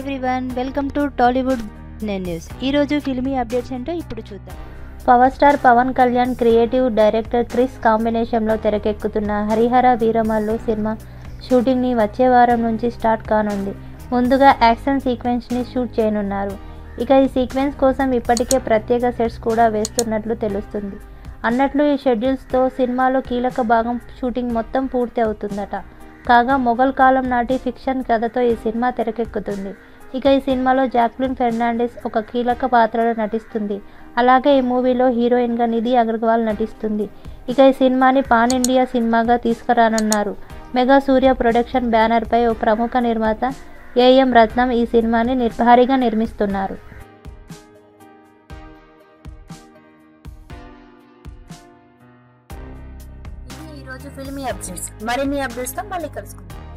everyone welcome to Tollywood news ఈరోజు filmy updates ఏంటో ఇప్పుడు చూద్దాం power star Pawan Kalyan creative director Krish కాంబినేషన్లో తెరకెక్కుతున్న హరిహర వీరమల్లు సినిమా షూటింగ్ని వచ్చే వారం నుంచి స్టార్ట్ కానుంది ముందుగా యాక్షన్ సీక్వెన్స్ని షూట్ చేయనున్నారు ఇక ఈ సీక్వెన్స్ కోసం ఇప్పటికే ప్రత్యేక సెట్స్ కూడా వేస్తున్నట్లు తెలుస్తుంది అన్నట్లు ఈ షెడ్యూల్స్తో సినిమాలో కీలక భాగం షూటింగ్ మొత్తం పూర్తి అవుతుందట కాగా మొఘల్ కాలం నాటి ఫిక్షన్ కథతో ఈ సినిమా తెరకెక్కుతుంది ఇక ఈ సినిమాలో జాక్లిన్ ఫెర్నాండిస్ ఒక కీలక పాత్రలో నటిస్తుంది అలాగే ఈ మూవీలో హీరోయిన్గా నిధి అగర్వాల్ నటిస్తుంది ఇక ఈ సినిమాని పాన్ ఇండియా సినిమాగా తీసుకురానున్నారు మెగా సూర్య ప్రొడక్షన్ బ్యానర్పై ఓ ప్రముఖ నిర్మాత ఏఎం రత్నం ఈ సినిమాని నిర్ భారీగా నిర్మిస్తున్నారు ఇది ఈరోజు ఫిల్మీ అప్డేట్స్ మరిన్ని అప్డేట్స్తో మళ్ళీ కలుసుకుందాం